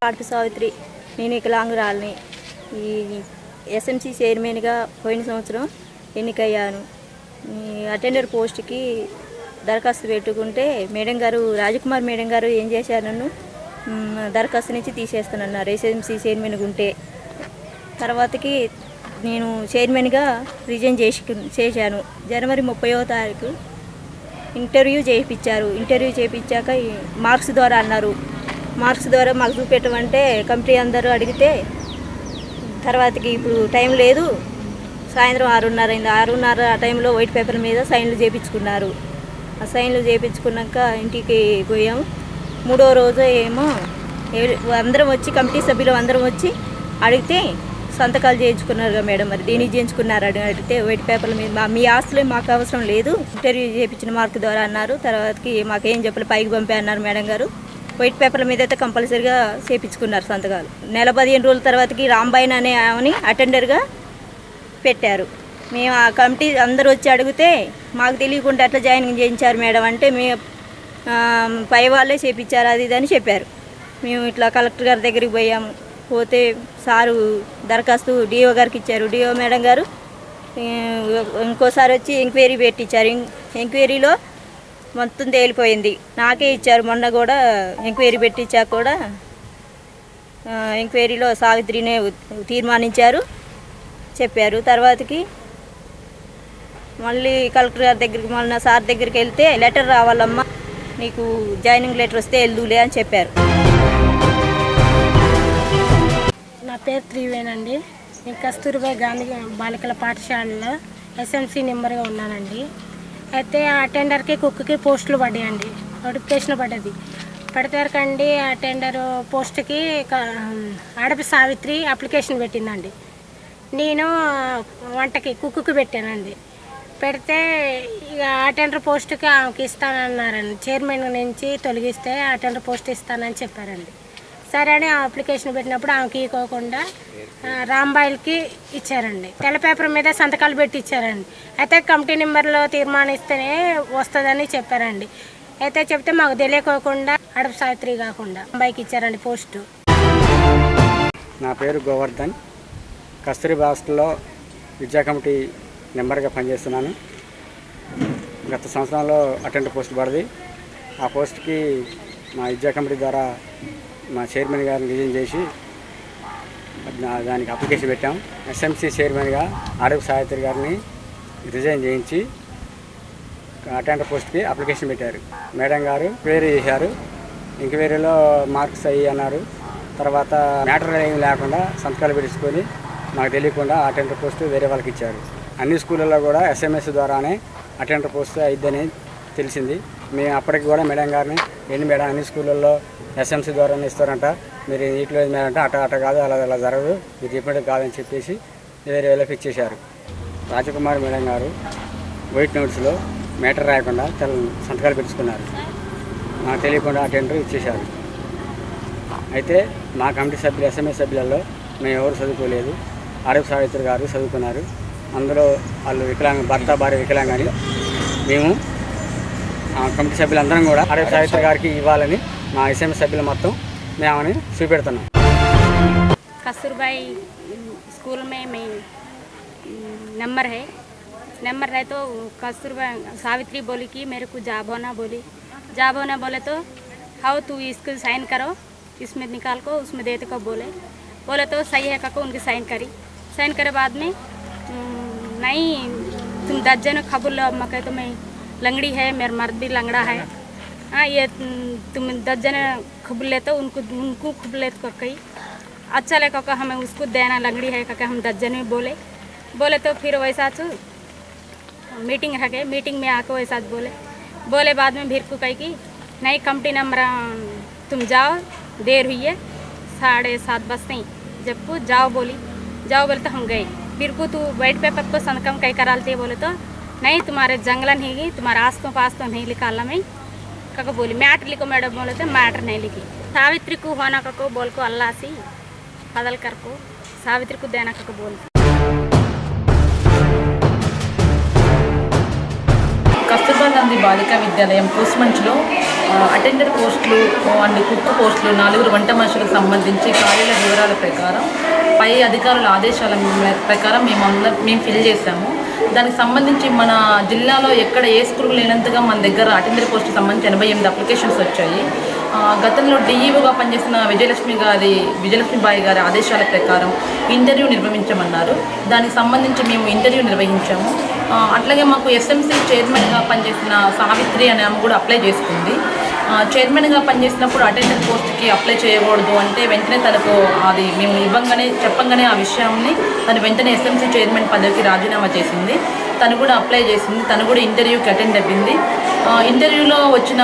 పాటి సావిత్రి నేను వికలాంగురాలని ఈ ఎస్ఎంసి చైర్మన్గా పోయిన సంవత్సరం ఎన్నికయ్యాను ఈ అటెండర్ పోస్ట్కి దరఖాస్తు పెట్టుకుంటే మేడం గారు రాజకుమార్ మేడం గారు ఏం చేశారు నన్ను మ్, దరఖాస్తు నుంచి తీసేస్తానన్నారు ఎస్ఎంసి చైర్మన్గా ఉంటే తర్వాతకి నేను చైర్మన్గా రిజైన్ చేసి చేశాను జనవరి ముప్పైవ తారీఖు ఇంటర్వ్యూ చేయించారు ఇంటర్వ్యూ చేయించాక ఈ మార్క్స్ ద్వారా అన్నారు మార్క్స్ ద్వారా మాకు చూపెట్టమంటే కమిటీ అందరూ అడిగితే తర్వాతకి ఇప్పుడు టైం లేదు సాయంత్రం ఆరున్నర అయింది ఆరున్నర ఆ టైంలో వైట్ పేపర్ మీద సైన్లు చేయించుకున్నారు ఆ సైన్లు చేయించుకున్నాక ఇంటికి పోయాము మూడో రోజు ఏమో ఏ- అందరం వచ్చి కమిటీ సభ్యులు అందరం వచ్చి అడిగితే సంతకాలు చేయించుకున్నారు కదా మేడం మరి దేనికి చేయించుకున్నారు అని అడిగితే వైట్ పేపర్ల మీద మా- మీ ఆస్తులు మాకు అవసరం లేదు ఇంటర్వ్యూ చేయించిన మార్క్ ద్వారా అన్నారు తర్వాతకి మాకేం చెప్పలే పైకి పంపే అన్నారు మేడం గారు వైట్ పేపర్ల మీద అయితే కంపల్సరీగా చేయించుకున్నారు సంతకాలు నెల పదిహేను రోజుల తర్వాతకి రాంబాయిన్ అనే ఆమెని అటెండర్గా పెట్టారు మేము ఆ కమిటీ అందరూ వచ్చి అడిగితే మాకు తెలియకుండా ఎట్లా జాయినింగ్ చేయించారు మేడం అంటే మీ ఆ, పై వాళ్ళే చేపించారు అది ఇది అని చెప్పారు మేము ఇట్లా కలెక్టర్ గారి దగ్గరికి పోయాము పోతే సారు దరఖాస్తు డిఓ గారికి ఇచ్చారు డిఓ మేడం గారు ఈ, ఇంకోసారి వచ్చి ఎంక్వైరీ పెట్టించారు ఎం- ఎంక్వైరీలో మొత్తం తేలిపోయింది నాకే ఇచ్చారు మొన్న కూడా ఎంక్వైరీ పెట్టించాక కూడా ఆ, ఎంక్వైరీలో సావిత్రినే ఉ- తీర్మానించారు చెప్పారు తర్వాతకి మళ్ళీ కలెక్టర్ గారి దగ్గరికి మొన్న సార్ దగ్గరికి వెళ్తే లెటర్ రావాలమ్మా నీకు జాయినింగ్ లెటర్ వస్తే వెళ్దులే అని చెప్పారు నా పేరు త్రివేనండి నేను కస్తూరిబాయి గాంధీ బాలికల పాఠశాలలో ఎస్ఎంసి నెంబర్గా ఉన్నానండి అయితే ఆ అటెండర్కి కుక్కకి పోస్టులు పడ్డాయండి నోటిఫికేషన్ పడ్డది పడతారకండి ఆ అటెండర్ పోస్ట్కి క- ఆడపి సావిత్రి అప్లికేషన్ పెట్టిందండి నేను వంటకి కుక్కుకి పెట్టానండి పెడితే ఇక అటెండర్ పోస్ట్కి ఆమెకి ఇస్తానన్నారండి చైర్మన్ నుంచి తొలగిస్తే అటెండర్ పోస్ట్ ఇస్తానని చెప్పారండి సరే అని ఆ అప్లికేషన్ పెట్టినప్పుడు ఆమెకి ఇవ్వకుండా ఆ, రాంబాయిల్కి ఇచ్చారండి తెల్ల పేపర్ మీద సంతకాలు పెట్టి ఇచ్చారండి అయితే కమిటీ నెంబర్లో తీర్మానిస్తేనే వస్తుందని చెప్పారండి అయితే చెప్తే మాకు తెలియకోకుండా అడప సావిత్రి కాకుండా అమ్మాయికి ఇచ్చారండి పోస్టు నా పేరు గోవర్ధన్ కస్తూరిబా హాస్టల్లో విద్యా కమిటీ మెంబర్గా పనిచేస్తున్నాను గత సంవత్సరంలో అటెండర్ పోస్ట్ పడింది ఆ పోస్ట్కి మా విద్యా కమిటీ ద్వారా మా చైర్మన్ గారిని రిజైన్ చేసి నా- దానికి అప్లికేషన్ పెట్టాం ఎస్ఎంసీ చైర్మన్గా ఆడపు సావిత్రి గారిని రిజైన్ చేయించి అటెండర్ పోస్ట్కి అప్లికేషన్ పెట్టారు మేడం గారు క్వేరీ చేశారు ఎంక్వైరీలో మార్క్స్ అయ్యి అన్నారు తర్వాత మ్యాటర్ ఏం లేకుండా సంతకాలు పెట్టించుకొని మాకు తెలియకుండా అటెండర్ పోస్ట్ వేరే వాళ్ళకి ఇచ్చారు అన్ని స్కూళ్ళల్లో కూడా ఎస్ఎంఎస్ ద్వారానే అటెండర్ పోస్ట్ అయిద్దని తెలిసింది మేము అప్పటికి కూడా మేడం గారిని ఏంటి మేడం అన్ని స్కూళ్ళల్లో ఎస్ఎంసీ ద్వారానే ఇస్తారంట మీరు నీటిలో మేడం అంటే అట అట కాదు అలా అలా జరగదు మీరు చెప్పినట్టు కాదని చెప్పేసి వేరే వాళ్ళకి ఇచ్చేశారు రాజకుమార్ మేడం గారు వైట్ నోట్స్లో మేటర్ రాయకుండా తెల్ల సంతకాలు పెట్టుకున్నారు నాకు తెలియకుండా ఆ టెండర్ ఇచ్చేశారు అయితే మా కమిటీ సభ్యులు ఎస్ఎంఎస్ సభ్యులలో మేము ఎవరు చదువుకోలేదు ఆర్ఎఫ్ సావిత్రి గారు చదువుకున్నారు అందులో వాళ్ళు వికలాంగ భర్త భార్య వికలాంగని మేము ఆ కమిటీ సభ్యులందరం కూడా ఆర్ఎఫ్ సావిత్రి గారికి ఇవ్వాలని మా ఎస్ఎంఎస్ సభ్యులు మొత్తం మేము ఆమెని చూపెడుతున్నాం कस्तूरबाई स्कूल में मैं नंबर है नंबर है तो कस्तूरबा सावित्री बोली कि मेरे को जाब होना बोली जाब होना बोले तो हाउ तू इसको साइन करो इसमें निकाल को उसमें देते को बोले बोले तो सही है kako उनकी साइन करी साइन करे बाद में "हम्म, नहीं तुम दर्जन खबुल मके तो मैं लंगड़ी है मेरा मर्द भी लंगड़ा है हाँ ये हम्म, तुम दर्जन खबुल लेते हो, उनको उनको खबुल लेते को कही अच्छा लगा कि हमें उसको देना लंगड़ी है करके हम दर्जन में बोले बोले तो फिर वैसा चू मीटिंग रखे मीटिंग में आके वैसा बोले बोले बाद में फिर को कही कि नहीं कमटी नंबर अम, तुम जाओ देर हुई है साढ़े सात बजते ही जब को जाओ बोली जाओ बोले तो हम गए फिर को तू वाइट पेपर को संकम कहीं करालते बोले तो नहीं तुम्हारे जंगलन ही तुम्हारा आस तो पास तो नहीं निकालना मैं कको बोली मैटर लिखो मैडम बोले तो मैटर नहीं लिखी सावित्री को होना कको बोल को अल्लाह सी बदल कर को सावित्री को देना कको बोल కస్తూర్బా గాంధీ బాలికా విద్యాలయం కూసుమంచిలో అటెండర్ పోస్టులు అండ్ కుక్ పోస్టులు నలుగురు వంట మనుషులకు సంబంధించి ఖాళీల వివరాల ప్రకారం పై అధికారుల ఆదేశాల మే- ప్రకారం మేము అందరం మేము ఫిల్ చేశాము దానికి సంబంధించి మన జిల్లాలో ఎక్కడ ఏ స్కూల్ లేనంతగా మన దగ్గర అటెండర్ పోస్టుకి సంబంధించి ఎనభై ఎనిమిది అప్లికేషన్స్ వచ్చాయి ఆ, గతంలో డిఈఓగా పనిచేసిన విజయలక్ష్మి గారి విజయలక్ష్మి బాయి గారి ఆదేశాల ప్రకారం ఇంటర్వ్యూ నిర్వహించమన్నారు దానికి సంబంధించి మేము ఇంటర్వ్యూ నిర్వహించాము ఆ, అట్లాగే మాకు ఎస్ఎంసీ చైర్మన్గా పనిచేసిన సావిత్రి అనే ఆమె కూడా అప్లై చేసుకుంది ఆ, చైర్మన్గా పనిచేసినప్పుడు అటెండర్ పోస్ట్కి అప్లై చేయకూడదు అంటే వెంటనే తనకు అది మేము ఇవ్వంగానే చెప్పంగానే ఆ విషయాన్ని తను వెంటనే ఎస్ఎంసీ చైర్మన్ పదవికి రాజీనామా చేసింది తను కూడా అప్లై చేసింది తను కూడా ఇంటర్వ్యూకి అటెండ్ అయ్యింది ఆ, ఇంటర్వ్యూలో వచ్చిన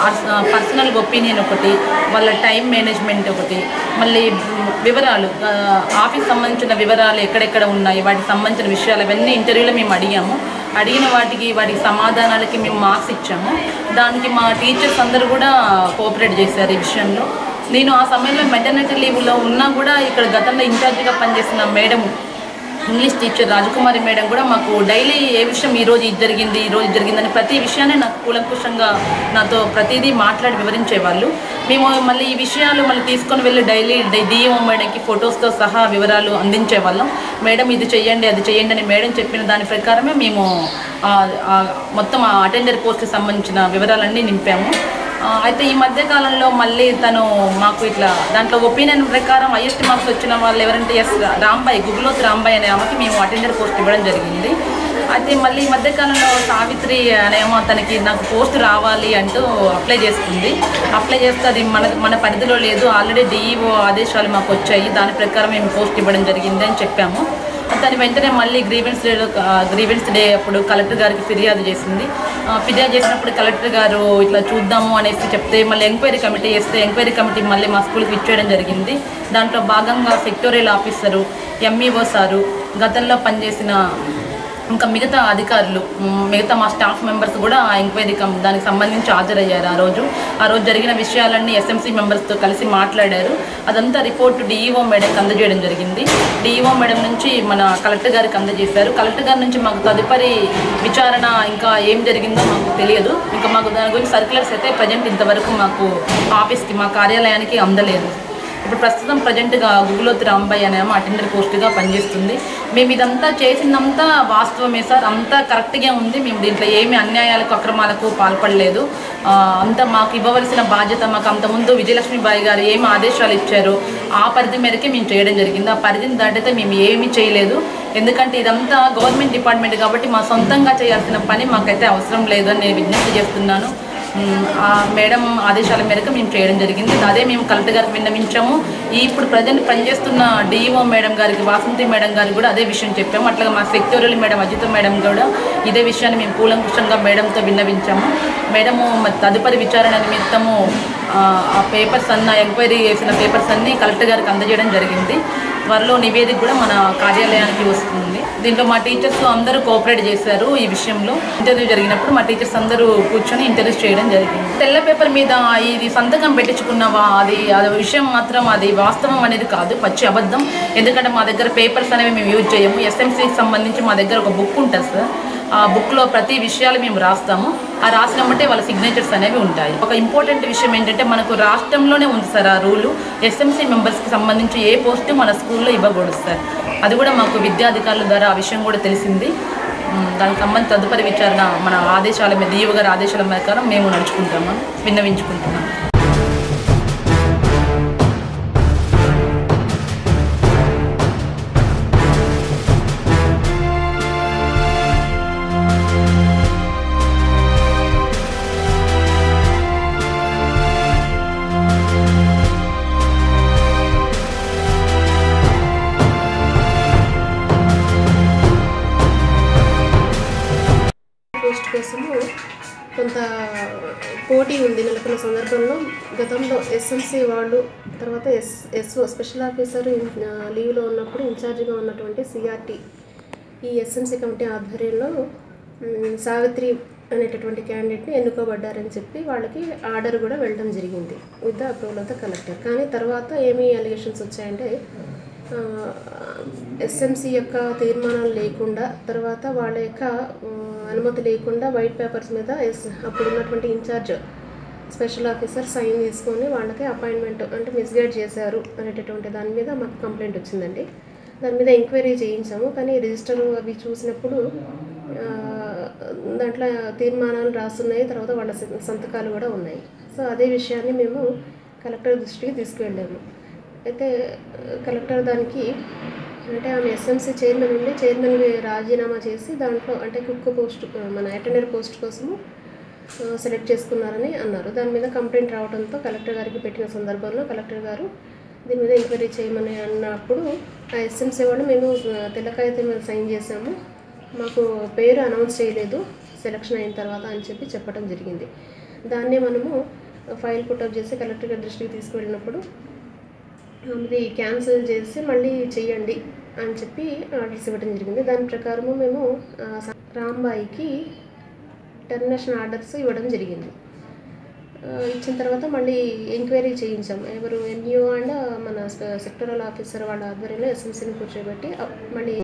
పర్సనల్ ఒపీనియన్ ఒకటి వాళ్ళ టైం మేనేజ్మెంట్ ఒకటి మళ్ళీ వివరాలు ఆ, ఆఫీస్ సంబంధించిన వివరాలు ఎక్కడెక్కడ ఉన్నాయి వాటికి సంబంధించిన విషయాలు అవన్నీ ఇంటర్వ్యూలో మేము అడిగాము అడిగిన వాటికి వాటికి సమాధానాలకి మేము మార్క్స్ ఇచ్చాము దానికి మా టీచర్స్ అందరూ కూడా కోఆపరేట్ చేశారు ఈ విషయంలో నేను ఆ సమయంలో మెటర్నిటీ లీవ్లో ఉన్నా కూడా ఇక్కడ గతంలో ఇన్ఛార్జిగా పనిచేసిన madam English teacher Rajakumari madam కూడా మాకు డైలీ ఏ విషయం ఈ రోజు ఇది జరిగింది ఈ రోజు ఇది జరిగిందని ప్రతి విషయాన్ని నాకు కూలంకుషంగా నాతో ప్రతిదీ మాట్లాడి వివరించేవాళ్ళు మేము మళ్ళీ ఈ విషయాలు మళ్ళీ తీసుకొని వెళ్ళి డైలీ డిఎంఓ మేడంకి ఫొటోస్తో సహా వివరాలు అందించేవాళ్ళం మేడం ఇది చెయ్యండి అది చెయ్యండి అని మేడం చెప్పిన దాని ప్రకారమే మేము ఆ, ఆ, మొత్తం ఆ అటెండర్ పోస్ట్కి సంబంధించిన వివరాలన్నీ నింపాము ఆ, అయితే ఈ మధ్య కాలంలో మళ్ళీ తను మాకు ఇట్లా దాంట్లో ఒపీనియన్ ప్రకారం హైయెస్ట్ మార్క్స్ వచ్చిన వాళ్ళు ఎవరంటే ఎస్ రాంబాయ్ గుగ్లోత్ రాంబాయ్ అనే ఆమెకి మేము అటెండర్ పోస్ట్ ఇవ్వడం జరిగింది అయితే మళ్ళీ ఈ మధ్య కాలంలో సావిత్రి అనేమో తనకి నాకు పోస్ట్ రావాలి అంటూ అప్లై చేసుకుంది అప్లై చేస్తే అది మన మన పరిధిలో లేదు ఆల్రెడీ డిఈఓ ఆదేశాలు మాకు వచ్చాయి దాని ప్రకారం మేము పోస్ట్ ఇవ్వడం జరిగింది అని చెప్పాము దాని వెంటనే మళ్ళీ గ్రీవెన్స్ డే గ్రీవెన్స్ డే అప్పుడు కలెక్టర్ గారికి ఫిర్యాదు చేసింది ఆ, ఫిర్యాదు చేసినప్పుడు కలెక్టర్ గారు ఇట్లా చూద్దాము అనేసి చెప్తే మళ్ళీ ఎంక్వైరీ కమిటీ చేస్తే ఎంక్వైరీ కమిటీ మళ్ళీ మా స్కూల్కి ఇచ్చేయడం జరిగింది దాంట్లో భాగంగా సెక్టోరియల్ ఆఫీసరు ఎంఈఓ సారు గతంలో పనిచేసిన ఇంకా మిగతా అధికారులు మ్, మిగతా మా స్టాఫ్ మెంబర్స్ కూడా ఆ ఎంక్వైరీ కమ్ దానికి సంబంధించి హాజరయ్యారు ఆ రోజు ఆ రోజు జరిగిన విషయాలన్నీ ఎస్ఎంసీ మెంబర్స్తో కలిసి మాట్లాడారు అదంతా రిపోర్ట్ డిఈఓ మేడంకి అందజేయడం జరిగింది డిఈఓ మేడం నుంచి మన కలెక్టర్ గారికి అందజేశారు కలెక్టర్ గారి నుంచి మాకు తదుపరి విచారణ ఇంకా ఏం జరిగిందో మాకు తెలియదు ఇంకా మాకు దాని గురించి సర్క్యులర్స్ అయితే ప్రజెంట్ ఇంతవరకు మాకు ఆఫీస్కి మా కార్యాలయానికి అందలేదు ఇప్పుడు ప్రస్తుతం ప్రజెంట్గా గుగులోత్ రాంబాయ్ అనేమో అటెండర్ పోస్ట్గా పనిచేస్తుంది మేము ఇదంతా చేసిందంతా వాస్తవమే సార్ అంతా కరెక్ట్గా ఉంది మేము దీంట్లో ఏమి అన్యాయాలకు అక్రమాలకు పాల్పడలేదు ఆ, అంతా మాకు ఇవ్వవలసిన బాధ్యత మాకు అంతకుముందు విజయలక్ష్మి బాయి గారు ఏమి ఆదేశాలు ఇచ్చారో ఆ పరిధి మేరకే మేము చేయడం జరిగింది ఆ పరిధిని దాటితే మేము ఏమీ చేయలేదు ఎందుకంటే ఇదంతా గవర్నమెంట్ డిపార్ట్మెంట్ కాబట్టి మా సొంతంగా చేయాల్సిన పని మాకైతే అవసరం లేదు అని నేను విజ్ఞప్తి చేస్తున్నాను మ్, ఆ మేడం ఆదేశాల మేరకు మేము చేయడం జరిగింది అదే మేము కలెక్టర్ గారికి విన్నవించాము ఈ ఇప్పుడు ప్రజెంట్ పనిచేస్తున్న డిఈఓ మేడం గారికి వాసంతి మేడం గారికి కూడా అదే విషయం చెప్పాము అట్లాగే మా సెక్టోరియల్ మేడం అజిత మేడం కూడా ఇదే విషయాన్ని మేము కూలంకుషంగా మేడంతో విన్నవించాము మేడము మ- తదుపరి విచారణ నిమిత్తము ఆ, ఆ పేపర్స్ అన్న ఎంక్వైరీ చేసిన పేపర్స్ అన్నీ కలెక్టర్ గారికి అందజేయడం జరిగింది త్వరలో నివేదిక కూడా మన కార్యాలయానికి వస్తుంది దీంట్లో మా టీచర్స్ అందరూ కోఆపరేట్ చేశారు ఈ విషయంలో ఇంటర్వ్యూ జరిగినప్పుడు మా టీచర్స్ అందరూ కూర్చొని ఇంటర్వ్యూ చేయడం జరిగింది తెల్ల పేపర్ మీద ఇది సంతకం పెట్టించుకున్నావా అది అది విషయం మాత్రం అది వాస్తవం అనేది కాదు పచ్చి అబద్ధం ఎందుకంటే మా దగ్గర పేపర్స్ అనేవి మేము యూజ్ చేయము ఎస్ఎంసీకి సంబంధించి మా దగ్గర ఒక బుక్ ఉంటుంది సార్ ఆ బుక్లో ప్రతి విషయాలు మేము రాస్తాము ఆ రాసినమ్మంటే వాళ్ళ సిగ్నేచర్స్ అనేవి ఉంటాయి ఒక ఇంపార్టెంట్ విషయం ఏంటంటే మనకు రాష్ట్రంలోనే ఉంది సార్ ఆ రూలు ఎస్ఎంసీ మెంబర్స్కి సంబంధించి ఏ పోస్టు మన స్కూల్లో ఇవ్వకూడదు సార్ అది కూడా మాకు విద్యాధికారుల ద్వారా ఆ విషయం కూడా తెలిసింది ఉమ్, దానికి సంబంధించి తదుపరి విచారణ మన ఆదేశాల మీద ఈవో గారి ఆదేశాల ప్రకారం మేము నడుచుకుంటాము విన్నవించుకుంటున్నాము పోస్ట్ కోసము కొంత పోటీ ఉంది నెలకొన్న సందర్భంలో గతంలో ఎస్ఎంసి వాళ్ళు తర్వాత ఎస్ ఎస్ఓ స్పెషల్ ఆఫీసర్ ఇన్- ఆ, లీవ్లో ఉన్నప్పుడు ఇన్ఛార్జిగా ఉన్నటువంటి సిఆర్టీ ఈ ఎస్ఎంసి కమిటీ ఆధ్వర్యంలో మ్, సావిత్రి అనేటటువంటి క్యాండిడేట్ని ఎన్నుకోబడ్డారని చెప్పి వాళ్ళకి ఆర్డర్ కూడా వెళ్ళడం జరిగింది with the approval of the collector కానీ తర్వాత ఏమి అలిగేషన్స్ వచ్చాయంటే ఎస్ఎంసి యొక్క తీర్మానం లేకుండా తర్వాత వాళ్ళ యొక్క ఆ, అనుమతి లేకుండా వైట్ పేపర్స్ మీద ఎస్ అప్పుడు ఉన్నటువంటి ఇన్ఛార్జ్ స్పెషల్ ఆఫీసర్ సైన్ తీసుకొని వాళ్ళకి అపాయింట్మెంట్ అంటే మిస్గైడ్ చేశారు అనేటటువంటి దాని మీద మాకు కంప్లైంట్ వచ్చిందండి దాని మీద ఎంక్వైరీ చేయించాము కానీ రిజిస్టర్ అవి చూసినప్పుడు ఆ, దాంట్లో తీర్మానాలు రాస్తున్నాయి తర్వాత వాళ్ళ సం- సంతకాలు కూడా ఉన్నాయి సో అదే విషయాన్ని మేము కలెక్టర్ దృష్టికి తీసుకువెళ్ళాము అయితే ఆ, కలెక్టర్ దానికి అంటే ఆమె ఎస్ఎంసీ చైర్మన్ ఉండి చైర్మన్ రాజీనామా చేసి దాంట్లో అంటే కుక్ పోస్ట్ మన అటెండర్ పోస్ట్ కోసము ఆ, సెలెక్ట్ చేసుకున్నారని అన్నారు దాని మీద కంప్లైంట్ రావడంతో కలెక్టర్ గారికి పెట్టిన సందర్భంలో కలెక్టర్ గారు దీని మీద ఎంక్వైరీ చేయమని అన్నప్పుడు ఆ ఎస్ఎంసీ వాళ్ళు మేము ఆ, తెల్ల కాగితం మీద సైన్ చేసాము మాకు పేరు అనౌన్స్ చేయలేదు సెలక్షన్ అయిన తర్వాత అని చెప్పి చెప్పడం జరిగింది దాన్నే మనము ఫైల్ పుట్అప్ చేసి కలెక్టర్ గారి దృష్టికి తీసుకువెళ్ళినప్పుడు అది క్యాన్సిల్ చేసి మళ్ళీ చెయ్యండి అని చెప్పి ఆర్డర్స్ ఇవ్వడం జరిగింది దాని ప్రకారము మేము ఆ, రాంబాయికి టెర్మినేషన్ ఆర్డర్స్ ఇవ్వడం జరిగింది ఆ, ఇచ్చిన తర్వాత మళ్ళీ ఎంక్వైరీ చేయించాం ఎవరు ఎంఈఓ అండ్ మన సెక్టరల్ ఆఫీసర్ వాళ్ళ ఆధ్వర్యంలో ఎస్ఎంసీని కూర్చోబెట్టి ఆ, మళ్ళీ